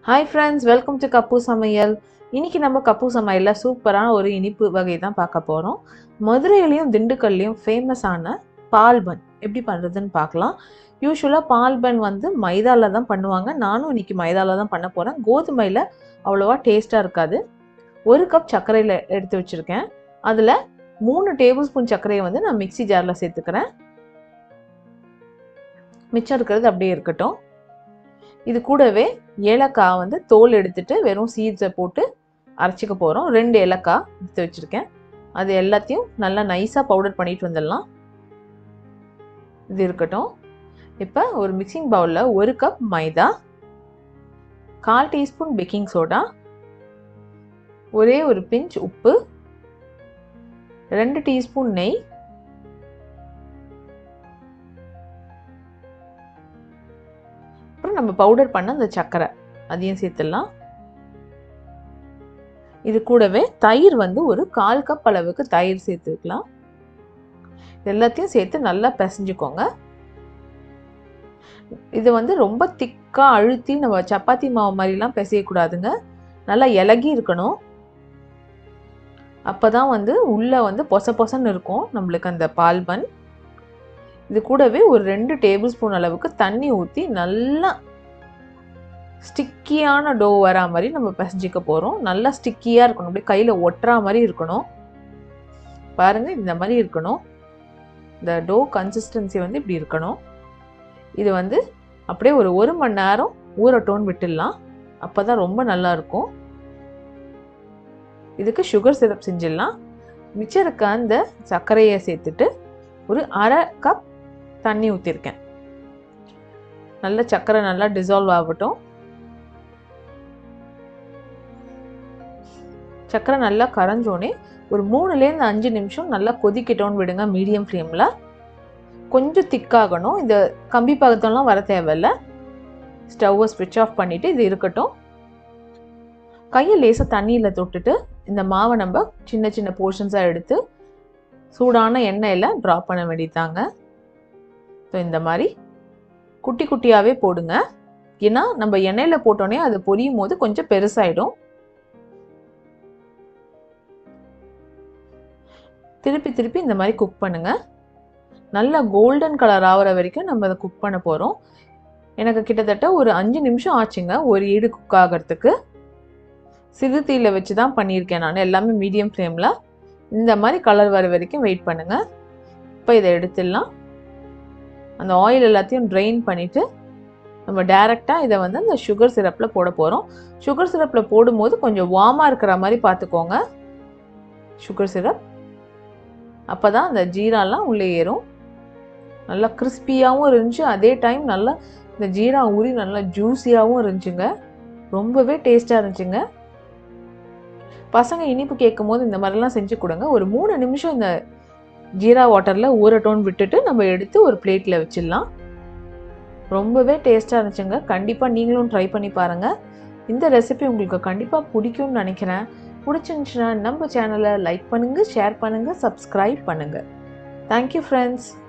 hi friends welcome to cup சமையல் இன்னைக்கு நம்ம கப்பு சமையலில் சூப்பரான ஒரு இனிப்பு வகை தான் பார்க்க போகிறோம் மதுரையிலையும் திண்டுக்கல்லையும் ஃபேமஸான பால் பன் எப்படி பண்ணுறதுன்னு பார்க்கலாம் யூஸ்வலாக பால் பன் வந்து மைதாவில் தான் பண்ணுவாங்க நானும் இன்னைக்கு மைதாவில் தான் பண்ண போகிறேன் கோதுமையில் அவ்வளோவா டேஸ்ட்டாக இருக்காது ஒரு கப் சர்க்கரையில் எடுத்து வச்சுருக்கேன் அதில் மூணு டேபிள் ஸ்பூன் சர்க்கரையை வந்து நான் மிக்ஸி ஜாரில் சேர்த்துக்கிறேன் மிச்சம் இருக்கிறது அப்படியே இருக்கட்டும் இது கூடவே ஏலக்காய் வந்து தோல் எடுத்துட்டு வெறும் சீட்ஸை போட்டு அரைச்சிக்க போகிறோம் ரெண்டு ஏலக்காய் எடுத்து வச்சுருக்கேன் அது எல்லாத்தையும் நல்லா நைஸாக பவுடர் பண்ணிட்டு வந்துடலாம் இது இருக்கட்டும் இப்போ ஒரு மிக்சிங் பவுலில் ஒரு கப் மைதா கால் டீஸ்பூன் பேக்கிங் சோடா ஒரே ஒரு பிஞ்ச் உப்பு ரெண்டு டீஸ்பூன் நெய் அப்புறம் நம்ம பவுடர் பண்ண அந்த சர்க்கரை அதையும் சேர்த்துடலாம் இது கூடவே தயிர் வந்து ஒரு கால் கப் அளவுக்கு தயிர் சேர்த்துக்கலாம் எல்லாத்தையும் சேர்த்து நல்லா பிசைஞ்சுக்கோங்க இது வந்து ரொம்ப திக்காக அழுத்தி நம்ம சப்பாத்தி மாவு மாதிரிலாம் பிசையக்கூடாதுங்க நல்லா இலகி இருக்கணும் அப்போ தான் வந்து உள்ளே வந்து பொச பொசன்னு இருக்கும் நம்மளுக்கு அந்த பால் பன் இது கூடவே ஒரு ரெண்டு டேபிள் ஸ்பூன் அளவுக்கு தண்ணி ஊற்றி நல்லா ஸ்டிக்கியான டோ வரா மாதிரி நம்ம பிசைஞ்சிக்க போகிறோம் நல்லா ஸ்டிக்கியாக இருக்கணும் அப்படியே கையில் ஒட்டுறா மாதிரி இருக்கணும் பாருங்கள் இந்த மாதிரி இருக்கணும் இந்த டோ கன்சிஸ்டன்சி வந்து இப்படி இருக்கணும் இது வந்து அப்படியே ஒரு ஒரு மணி நேரம் ஊறட்டோன்னு விட்டுடலாம் அப்போ தான் ரொம்ப நல்லா இருக்கும் இதுக்கு சுகர் சிரப் செஞ்சிடலாம் மிச்சம் இருக்க அந்த சர்க்கரையை சேர்த்துட்டு ஒரு அரை கப் தண்ணி ஊற்றிருக்கேன் நல்ல சர்க்கரை நல்லா டிசால்வ் ஆகட்டும் சர்க்கரை நல்லா கரைஞ்சோடனே ஒரு மூணுலேருந்து அஞ்சு நிமிஷம் நல்லா கொதிக்கிட்டோன்னு விடுங்க மீடியம் ஃப்ளேமில் கொஞ்சம் திக்காகணும் இந்த கம்பி பாகத்தெல்லாம் வர தேவையில்ல ஸ்டவ்வை ஸ்விட்ச் ஆஃப் பண்ணிவிட்டு இது இருக்கட்டும் கையை லேசாக தண்ணியில் தொட்டுட்டு இந்த மாவை நம்ம சின்ன சின்ன போர்ஷன்ஸாக எடுத்து சூடான எண்ணெயில் ட்ராப் பண்ண வேண்டியதாங்க ஸோ இந்த மாதிரி குட்டி குட்டியாகவே போடுங்க ஏன்னா நம்ம எண்ணெயில் போட்டோன்னே அது பொரியும் போது கொஞ்சம் பெருசாயிடும் திருப்பி திருப்பி இந்த மாதிரி குக் பண்ணுங்க நல்லா கோல்டன் கலர் ஆகிற வரைக்கும் நம்ம அதை குக் பண்ண போகிறோம் எனக்கு கிட்டத்தட்ட ஒரு அஞ்சு நிமிஷம் ஆச்சுங்க ஒரு ஈடு குக் ஆகிறதுக்கு சிறு தீயில் வச்சு தான் பண்ணியிருக்கேன் நான் எல்லாமே மீடியம் ஃப்ளேமில் இந்த மாதிரி கலர் வர வரைக்கும் வெயிட் பண்ணுங்கள் இப்போ இதை எடுத்துடலாம் அந்த ஆயில் எல்லாத்தையும் ட்ரெயின் பண்ணிவிட்டு நம்ம டைரெக்டாக இதை வந்து அந்த சுகர் சிரப்பில் போட போகிறோம் சுகர் சிரப்பில் போடும்போது கொஞ்சம் வார்மாக இருக்கிற மாதிரி பார்த்துக்கோங்க சுகர் சிரப் அப்போ தான் அந்த ஜீராலாம் உள்ளே ஏறும் நல்லா கிறிஸ்பியாகவும் இருந்துச்சு அதே டைம் நல்லா இந்த ஜீரா ஊறி நல்லா ஜூஸியாகவும் இருந்துச்சுங்க ரொம்பவே டேஸ்ட்டாக இருந்துச்சுங்க பசங்க இனிப்பு கேட்கும் போது இந்த மாதிரிலாம் செஞ்சு கொடுங்க ஒரு மூணு நிமிஷம் இந்த ஜீரா வாட்டரில் ஊறட்டோன்னு விட்டுட்டு நம்ம எடுத்து ஒரு பிளேட்டில் வச்சிடலாம் ரொம்பவே டேஸ்ட்டாக இருந்துச்சுங்க கண்டிப்பாக நீங்களும் ட்ரை பண்ணி பாருங்கள் இந்த ரெசிபி உங்களுக்கு கண்டிப்பாக பிடிக்கும்னு நினைக்கிறேன் பிடிச்சிருந்துச்சுன்னா நம்ம சேனலை லைக் பண்ணுங்கள் ஷேர் பண்ணுங்கள் சப்ஸ்கிரைப் பண்ணுங்கள் தேங்க்யூ ஃப்ரெண்ட்ஸ்